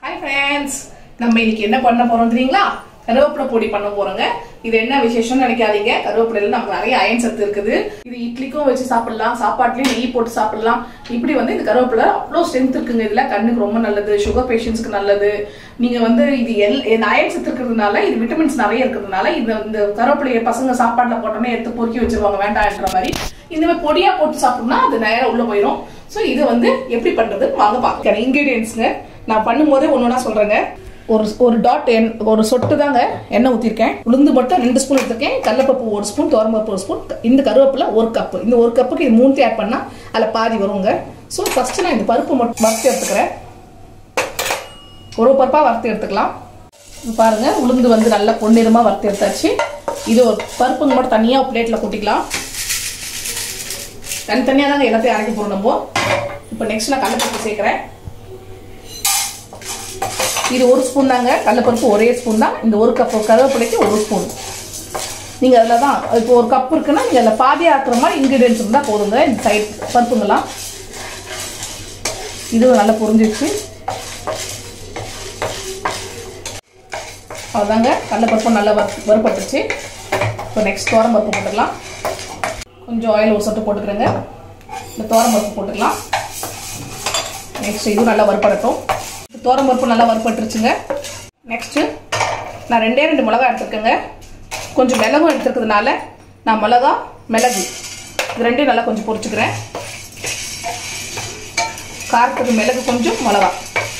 hi friends நம்ம இன்னைக்கு என்ன பண்ண போறோம் தெரியுங்களா கருவேப்பிலை பொடி பண்ண போறோங்க இது என்ன விசேஷம்னு நினைக்காதீங்க கருவேப்பிலையில நமக்கு நிறைய அயன் சத்து இருக்குது இது இட்லிக்கும் வச்சு சாப்பிடலாம் சாப்பாட்டுலயும் நெய் போட்டு சாப்பிடலாம் இப்படி வந்து இந்த கருவேப்பிலை அவ்வளோ ஸ்ட்ரென்த் இருக்குங்க இதுல கண்ணுக்கு ரொம்ப நல்லது சுகர் பேஷண்ட்ஸ்க்கு நல்லது நீங்க வந்து இது எல் அயன் சத்து இருக்கிறதுனால இது விட்டமின்ஸ் நிறைய இருக்கிறதுனால இந்த இந்த கருவேப்பிலையை பசங்க சாப்பாட்டுல போட்டோன்னே எடுத்து பொறுக்கி வச்சிருவாங்க வேண்டாம்ன்ற மாதிரி இந்த மாதிரி பொடியா போட்டு சாப்பிட்டோம்னா அது நேரம் உள்ள போயிடும் ஸோ இது வந்து எப்படி பண்றது வாங்க பார்க்கலாம் இன்கிரீடியன்ஸ்ங்க நான் பண்ணும்போதே ஒன்று ஒன்றா சொல்றேங்க ஒரு ஒரு டாட் எண் ஒரு சொட்டு தாங்க எண்ணெய் ஊற்றிருக்கேன் உளுந்து மட்டும் ரெண்டு ஸ்பூன் எடுத்திருக்கேன் கடலப்பருப்பு ஒரு ஸ்பூன் துவரம்பருப்பு ஒரு ஸ்பூன் இந்த கருவேப்பிலை ஒரு கப்பு இந்த ஒரு கப்புக்கு இது மூணுத்தையும் ஆட் பண்ணால் அதில் பாதி வருங்க ஸோ ஃபஸ்ட்டு நான் இந்த பருப்பு மட்டும் வறுத்து எடுத்துக்கிறேன் ஒரு பருப்பாக வறுத்து எடுத்துக்கலாம் இது பாருங்க உளுந்து வந்து நல்லா பொன்னிறமாக வறுத்து எடுத்தாச்சு இது ஒரு பருப்புங்க மட்டும் தனியாக ஒரு பிளேட்டில் கொட்டிக்கலாம் தனித்தனியாக தாங்க எல்லாத்தையும் அரைக்க போகிறோம் நம்ம இப்போ நெக்ஸ்ட் நான் கடலைப்பருப்பு சேர்க்குறேன் இது ஒரு ஸ்பூன் தாங்க கடலைப்பருப்பு ஒரே ஸ்பூன் தான் இந்த ஒரு கப் கருவேப்பிலைக்கு ஒரு ஸ்பூன் நீங்கள் அதில் தான் இப்போ ஒரு கப் இருக்குன்னா நீங்கள் அதில் பாதி ஆக்குற மாதிரி இன்க்ரீடியன்ஸ் இருந்தால் போதுங்க இந்த சைட் பருப்புங்கெல்லாம் இதுவும் நல்லா புரிஞ்சிச்சு அவ்வளோதாங்க கடலைப்பருப்பு நல்லா வறு வறுப்பட்டுச்சு இப்போ நெக்ஸ்ட் தோரம் பருப்பு போட்டுக்கலாம் கொஞ்சம் ஆயில் ஒரு சொட்டு போட்டுக்கிறேங்க இந்த தோரம் பருப்பு போட்டுக்கலாம் நெக்ஸ்ட் இதுவும் நல்லா வறுப்படட்டும் தோரம் பருப்பு நல்லா வறுப்பட்டுருச்சுங்க நெக்ஸ்ட்டு நான் ரெண்டே ரெண்டு மிளகா எடுத்துருக்கேங்க கொஞ்சம் மிளகும் எடுத்துருக்கிறதுனால நான் மிளகா மிளகு இது ரெண்டையும் நல்லா கொஞ்சம் பொரிச்சுக்கிறேன் காரத்துக்கு மிளகு கொஞ்சம் மிளகா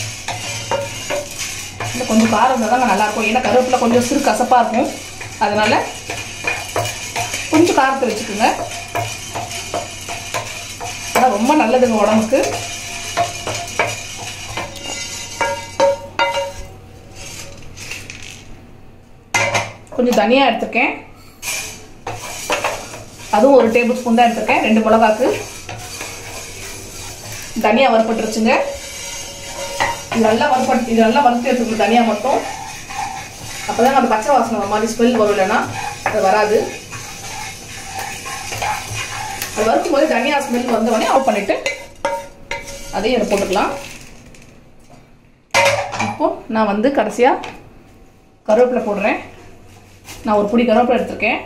இல்லை கொஞ்சம் காரம் இருந்தால் தான் நல்லாயிருக்கும் ஏன்னா கருவேப்பிலை கொஞ்சம் சிறு கசப்பாக இருக்கும் அதனால் கொஞ்சம் காரத்தை வச்சுக்கோங்க ஆனால் ரொம்ப நல்லதுங்க உடம்புக்கு கொஞ்சம் தனியாக எடுத்துருக்கேன் அதுவும் ஒரு டேபிள் ஸ்பூன் தான் எடுத்துருக்கேன் ரெண்டு மிளகாக்கு தனியாக வறுப்பட்டுருச்சுங்க இது நல்லா வறுப்பட்டு இது நல்லா வறுத்து எடுத்துக்கணும் தனியாக மட்டும் அப்போ தான் அந்த பச்சை வாசனை ஒரு மாதிரி ஸ்மெல் வரும் இல்லைன்னா அது வராது அது வறுக்கும் போது தனியாக ஸ்மெல் வந்த உடனே ஆஃப் பண்ணிவிட்டு அதையும் அதை போட்டுக்கலாம் இப்போ நான் வந்து கடைசியாக கருவேப்பிலை போடுறேன் நான் ஒரு பிடி கருவேப்பிலை எடுத்திருக்கேன்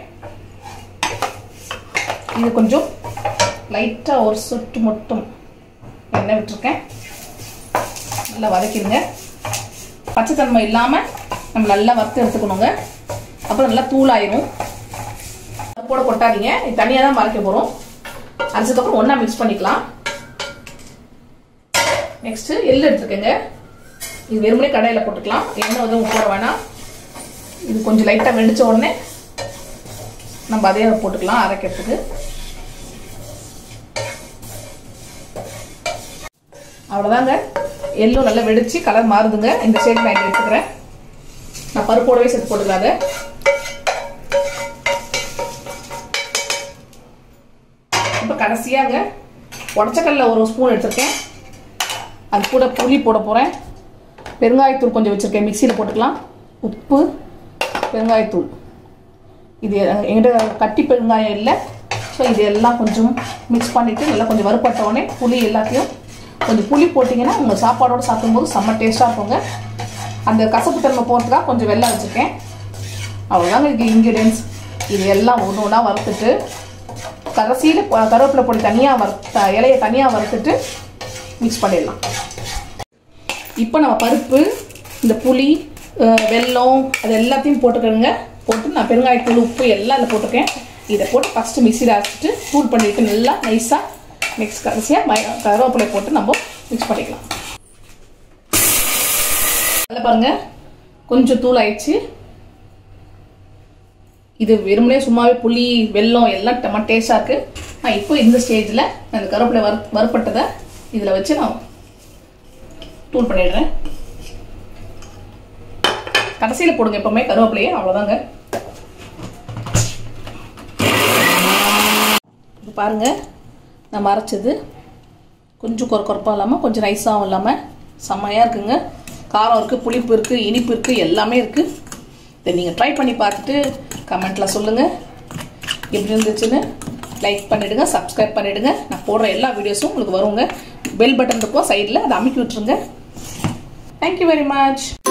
இது கொஞ்சம் லைட்டாக ஒரு சொட்டு மட்டும் எண்ணெய் விட்டுருக்கேன் நல்லா வதக்கிடுங்க பச்சைத்தன்மை இல்லாமல் நம்ம நல்லா வறுத்து எடுத்துக்கணுங்க அப்புறம் நல்லா தூளாயிரும் போட கொட்டாதீங்க இது தனியாக தான் மறைக்க போகிறோம் அரைச்சதுக்கப்புறம் ஒன்றா மிக்ஸ் பண்ணிக்கலாம் நெக்ஸ்ட்டு எள்ளு எடுத்துருக்கேங்க இது வெறுமனே கடையில் போட்டுக்கலாம் எண்ணெய் எதுவும் போட வேணாம் இது கொஞ்சம் லைட்டாக வெடிச்ச உடனே நம்ம அதே போட்டுக்கலாம் அரைக்கிறதுக்கு அவ்வளோதாங்க எள்ளும் நல்லா வெடிச்சு கலர் மாறுதுங்க இந்த ஷேட் நான் எடுத்துக்கிறேன் நான் பருப்போடவே சேர்த்து போட்டுக்கலாங்க இப்போ கடைசியாங்க உடச்சக்கல்ல ஒரு ஸ்பூன் எடுத்திருக்கேன் அது கூட புளி போட போகிறேன் பெருங்காயத்தூள் கொஞ்சம் வச்சுருக்கேன் மிக்சியில் போட்டுக்கலாம் உப்பு பெருங்காயத்தூள் இது என்கிட்ட கட்டி பெருங்காயம் இல்லை ஸோ இது எல்லாம் கொஞ்சம் மிக்ஸ் பண்ணிவிட்டு நல்லா கொஞ்சம் வறுப்பட்டவுடனே புளி எல்லாத்தையும் கொஞ்சம் புளி போட்டிங்கன்னா உங்கள் சாப்பாடோடு சாப்பிடும்போது செம்ம டேஸ்ட்டாக இருக்குங்க அந்த கசப்பு தன்மை போகிறதுக்காக கொஞ்சம் வெள்ளம் வச்சுருக்கேன் அவ்வளோதாங்க இதுக்கு இன்க்ரீடியன்ஸ் இது எல்லாம் ஒன்று ஒன்றா வறுத்துட்டு கடைசியில் கருவேப்பிலை பொடி தனியாக வறுத்த இலையை தனியாக வறுத்துட்டு மிக்ஸ் பண்ணிடலாம் இப்போ நம்ம பருப்பு இந்த புளி வெல்லம் அது எல்லாத்தையும் போட்டுக்கிறேங்க போட்டு நான் பெருங்காயத்தூள் உப்பு எல்லாம் அதில் போட்டிருக்கேன் இதை போட்டு ஃபஸ்ட்டு மிக்சியில் அரைச்சிட்டு தூள் பண்ணிட்டு நல்லா நைஸாக மிக்ஸ் கடைசியாக ம கருவேப்பிலை போட்டு நம்ம மிக்ஸ் பண்ணிக்கலாம் அதில் பாருங்கள் கொஞ்சம் தூள் ஆயிடுச்சு இது வெறுமனே சும்மாவே புளி வெல்லம் எல்லாம் டமா டேஸ்டாக இருக்குது நான் இப்போ இந்த ஸ்டேஜில் அந்த கருவேப்பிலை வறு வறுப்பட்டதை இதில் வச்சு நான் தூள் பண்ணிடுறேன் கடைசியில் போடுங்க எப்பவுமே கருவேப்பிலையே அவ்வளோதாங்க இப்போ பாருங்க நம்ம அரைச்சது கொஞ்சம் கொர கொரப்பாக இல்லாமல் கொஞ்சம் நைஸாகவும் இல்லாமல் செம்மையாக இருக்குங்க காரம் இருக்குது புளிப்பு இருக்குது இனிப்பு இருக்குது எல்லாமே இருக்குது இதை நீங்கள் ட்ரை பண்ணி பார்த்துட்டு கமெண்ட்டில் சொல்லுங்கள் எப்படி இருந்துச்சுன்னு லைக் பண்ணிவிடுங்க சப்ஸ்கிரைப் பண்ணிவிடுங்க நான் போடுற எல்லா வீடியோஸும் உங்களுக்கு வருங்க பெல் பட்டன் இருக்கும் சைடில் அதை அமைக்கி விட்டுருங்க தேங்க்யூ வெரி மச்